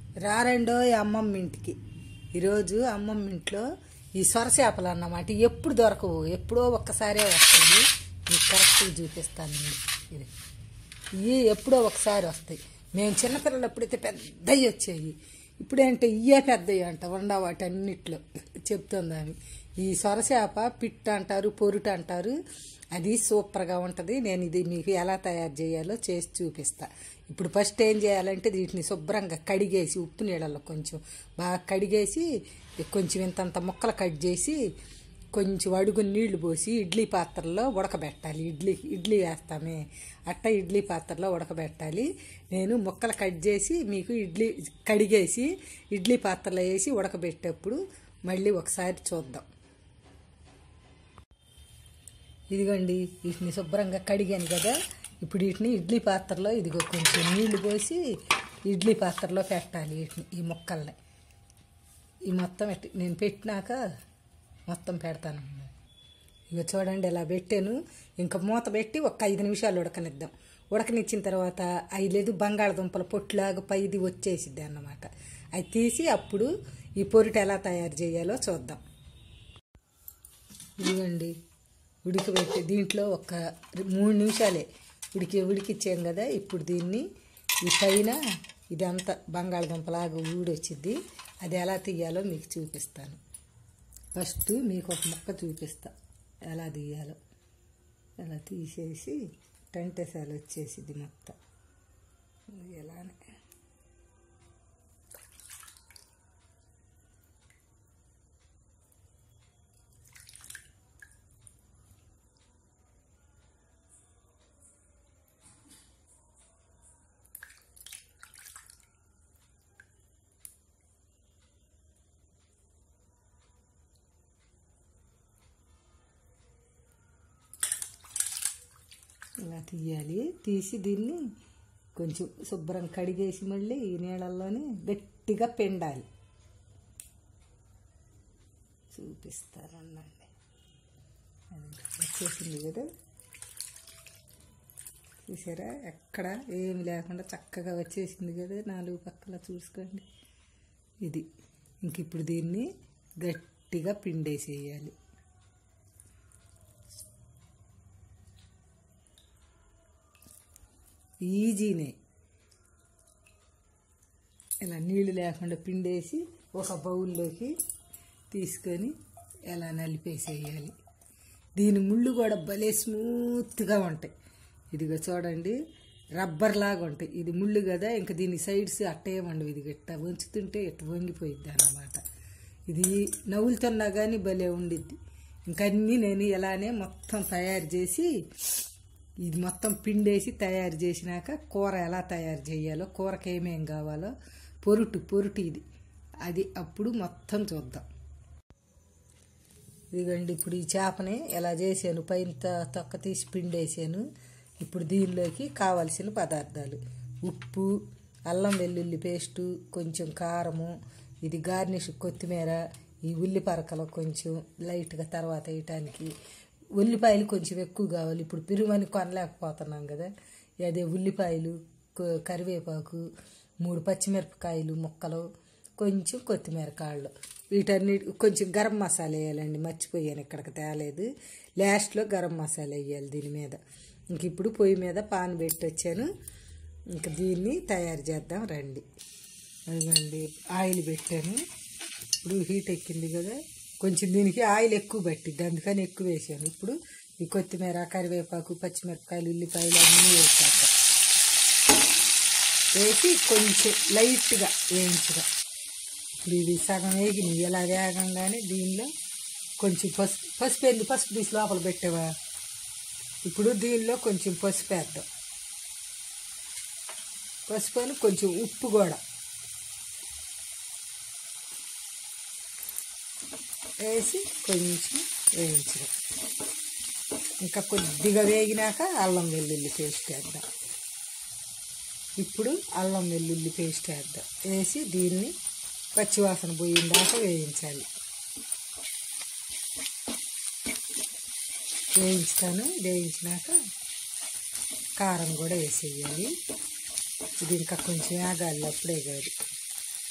రారండో ఈ అమ్మమ్మ ఇంటికి ఈరోజు అమ్మమ్మ ఇంట్లో ఈ సొరచేపలు అన్నమాట ఎప్పుడు దొరకవు ఎప్పుడో ఒక్కసారే వస్తుంది మీకు కరెక్ట్గా చూపిస్తాను నేను. ఇది ఇవి ఎప్పుడో ఒకసారి వస్తాయి మేము చిన్నపిల్లలు ఎప్పుడైతే పెద్దవి వచ్చాయి ఇప్పుడేంటే ఇయే పెద్దవి అంట వండ వాటి అన్నిట్లో చెప్తుంది ఆమె ఈ సొరచేప పిట్ అంటారు పొరుట అంటారు అది సూపర్గా ఉంటుంది నేను ఇది మీకు ఎలా తయారు చేయాలో చేసి చూపిస్తా ఇప్పుడు ఫస్ట్ ఏం చేయాలంటే వీటిని శుభ్రంగా కడిగేసి ఉప్పు నీళ్ళలో కొంచెం బాగా కడిగేసి కొంచెం ఇంతంత ముక్కలు కట్ చేసి కొంచెం అడుగు నీళ్లు పోసి ఇడ్లీ పాత్రలో ఉడకబెట్టాలి ఇడ్లీ ఇడ్లీ వేస్తామే అట్ట ఇడ్లీ పాత్రలో ఉడకబెట్టాలి నేను ముక్కలు కట్ చేసి మీకు ఇడ్లీ కడిగేసి ఇడ్లీ పాత్రలో వేసి ఉడకబెట్టేప్పుడు మళ్ళీ ఒకసారి చూద్దాం ఇదిగోండి వీటిని శుభ్రంగా కడిగాను కదా ఇప్పుడు వీటిని ఇడ్లీ పాత్రలో ఇదిగో కొంచెం నీళ్లు పోసి ఇడ్లీ పాత్రలో పెట్టాలి వీటిని ఈ ముక్కల్ని ఈ మొత్తం ఎట్టి- నేను పెట్టినాక మొత్తం పెడతాను ఇక చూడండి ఇలా పెట్టాను ఇంకా మూత పెట్టి ఒక ఐదు నిమిషాలు ఉడకనిద్దాం ఉడకనిచ్చిన తర్వాత అవి లేదు బంగాళదుంపల పొట్టులాగా పైది వచ్చేసిద్ది అన్నమాట అవి తీసి అప్పుడు ఈ పొరిట ఎలా తయారు చేయాలో చూద్దాం ఇదిగోండి ఉడకబెట్టి దీంట్లో ఒక మూడు నిమిషాలే ఉడికి ఉడికిచ్చాం కదా ఇప్పుడు దీన్ని ఈ పైన ఇదంతా బంగాళదుంపలాగా ఊడొచ్చిద్ది అది ఎలా తీయాలో మీకు చూపిస్తాను ఫస్ట్ మీకు ఒక ముక్క చూపిస్తా ఎలా తీయాలో ఎలా తీసేసి టెంటెసాలు వచ్చేసిద్ది మొత్తం ఎలానే ఇలా తీయాలి తీసి దీన్ని కొంచెం శుభ్రం కడిగేసి మళ్ళీ ఈ నీళ్ళల్లోనే గట్టిగా పెండాలి చూపిస్తారన్నండి అది వచ్చేసింది కదా చూసారా ఎక్కడ ఏమి లేకుండా చక్కగా వచ్చేసింది కదా నాలుగు పక్కల చూసుకోండి ఇది ఇంక ఇప్పుడు దీన్ని గట్టిగా పిండేసేయాలి ఈజీనే ఇలా నీళ్ళు లేకుండా పిండేసి ఒక బౌల్లోకి తీసుకొని ఇలా నలిపేసేయాలి దీని ముళ్ళు కూడా భలే స్మూత్గా ఉంటాయి ఇదిగో చూడండి రబ్బర్ లాగా ఉంటాయి ఇది ముళ్ళు కదా ఇంకా దీని సైడ్స్ అట్టే ఉండవు ఇది గట్ట వంచుతుంటే ఇట్ట వంగిపోయిద్ది అన్నమాట ఇది నవ్వులుతున్నా కానీ భలే ఉండిద్ది ఇంకన్నీ నేను ఇలానే మొత్తం తయారు చేసి ఇది మొత్తం పిండేసి తయారు చేసినాక కూర ఎలా తయారు చేయాలో కూరకి ఏమేం కావాలో పొరుటు పొరుటు ఇది అది అప్పుడు మొత్తం చూద్దాం ఇదిగోండి ఇప్పుడు ఈ చేపని ఎలా చేశాను పైన త- తొక్క తీసి పిండేసాను ఇప్పుడు దీనిలోకి కావలసిన పదార్థాలు ఉప్పు అల్లం వెల్లుల్లి పేస్టు కొంచెం కారము ఇది గార్నిష్ కొత్తిమీర ఈ ఉల్లి పరకలు కొంచెం లైట్గా తర్వాత వేయటానికి ఉల్లిపాయలు కొంచెం ఎక్కువ కావాలి ఇప్పుడు పిరుమని కొనలేకపోతున్నాం కదా అదే ఉల్లిపాయలు కొ- కరివేపాకు మూడు పచ్చిమిరపకాయలు ముక్కలు కొంచెం కొత్తిమీర కాళ్ళు వీటన్నిటి కొంచెం గరం మసాలా వేయాలండి మర్చిపోయాను ఇక్కడికి తేలేదు లాస్ట్లో గరం మసాలా వేయాలి దీని మీద ఇంక ఇప్పుడు పొయ్యి మీద పాన్ పెట్టి వచ్చాను ఇంక దీన్ని తయారు చేద్దాం రండి అదిగోండి ఆయిల్ పెట్టాను ఇప్పుడు హీట్ ఎక్కింది కదా కొంచెం దీనికి ఆయిల్ ఎక్కువ పట్టిద్ది అందుకని ఎక్కువ వేసాను ఇప్పుడు ఈ కొత్తిమీర కరివేపాకు పచ్చిమిరపకాయలు ఉల్లిపాయలు అన్నీ వేసాక వేసి కొంచెం లైట్గా వేయించడం ఇప్పుడు ఇది సగం వేగినాయి ఇలా వేగంగానే దీనిలో కొంచెం పసుపు పసుపు ఏంది పసుపు తీసి లోపల పెట్టావా ఇప్పుడు దీనిలో కొంచెం పసుపు వేద్దాం పసుపు అని కొంచెం ఉప్పు కూడా వేసి కొంచెం వేయించడం ఇంకా కొద్దిగా వేగినాక అల్లం వెల్లుల్లి పేస్ట్ వేద్దాం ఇప్పుడు అల్లం వెల్లుల్లి పేస్ట్ వేద్దాం వేసి దీన్ని పచ్చివాసన పోయిన దాకా వేయించాలి వేయించుతాను వేయించినాక కారం కూడా వేసేయాలి ఇది ఇంకా కొంచెం ఆగాలి అప్పుడే కాదు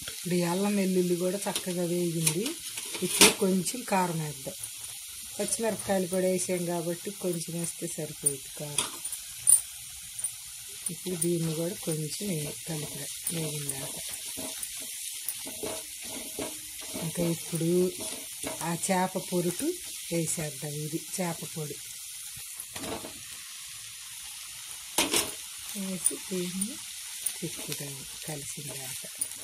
ఇప్పుడు ఈ అల్లం వెల్లుల్లి కూడా చక్కగా వేగింది ఇప్పుడు కొంచెం కారం వేద్దాం పచ్చిమిరపకాయలు కూడా వేసాం కాబట్టి కొంచెం వేస్తే సరిపోయింది కారం ఇప్పుడు దీన్ని కూడా కొంచెం కలిపి వేగిందాక ఇంకా ఇప్పుడు ఆ చేప పొరుటు వేసేద్దాం ఇది చేప పొడి వేసి దీన్ని తిప్పుతాం కలిసిందాక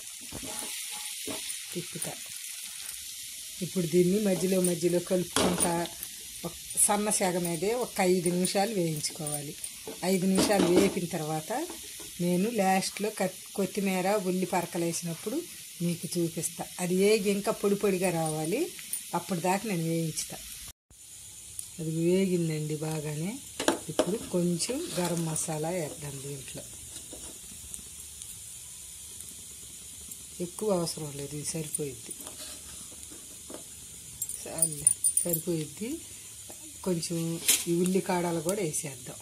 తిప్పుతా ఇప్పుడు దీన్ని మధ్యలో మధ్యలో కలుపుకుంటా ఒక సన్న సెగ మీదే ఒక ఐదు నిమిషాలు వేయించుకోవాలి ఐదు నిమిషాలు వేపిన తర్వాత నేను లాస్ట్లో కట్ కొత్తిమీర ఉల్లి పరకలు వేసినప్పుడు మీకు చూపిస్తా అది వేగి ఇంకా పొడి పొడిగా రావాలి అప్పుడు దాకా నేను వేయించుతా అది వేగిందండి బాగానే ఇప్పుడు కొంచెం గరం మసాలా వేద్దాం దీంట్లో ఎక్కువ అవసరం లేదు ఇది సరిపోయిద్ది చాలే సరిపోయిద్ది కొంచెం ఈ ఉల్లి కాడాలు కూడా వేసేద్దాం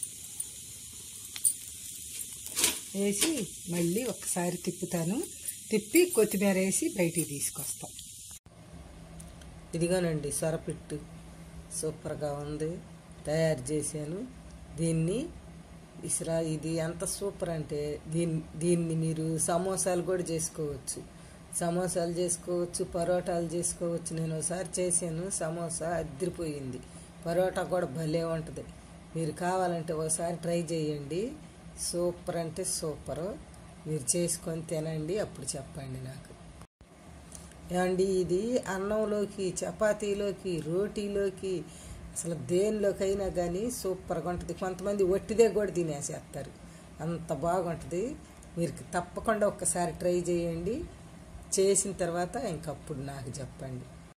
వేసి మళ్ళీ ఒకసారి తిప్పుతాను తిప్పి కొత్తిమీర వేసి బయటికి తీసుకొస్తాం ఇదిగోనండి సొరపిట్టు సూపర్గా ఉంది తయారు చేశాను దీన్ని ఇస్రా ఇది ఎంత సూపర్ అంటే దీన్ని దీన్ని మీరు సమోసాలు కూడా చేసుకోవచ్చు సమోసాలు చేసుకోవచ్చు పరోటాలు చేసుకోవచ్చు నేను ఒకసారి చేశాను సమోసా అద్దరిపోయింది పరోటా కూడా భలే ఉంటుంది మీరు కావాలంటే ఒకసారి ట్రై చేయండి సూపర్ అంటే సూపర్ మీరు చేసుకొని తినండి అప్పుడు చెప్పండి నాకు ఏమండి ఇది అన్నంలోకి చపాతీలోకి రోటీలోకి అసలు దేనిలోకైనా కానీ సూపర్గా ఉంటుంది కొంతమంది ఒట్టిదే కూడా తినేసేస్తారు అంత బాగుంటుంది మీరు తప్పకుండా ఒక్కసారి ట్రై చేయండి చేసిన తర్వాత ఇంకప్పుడు నాకు చెప్పండి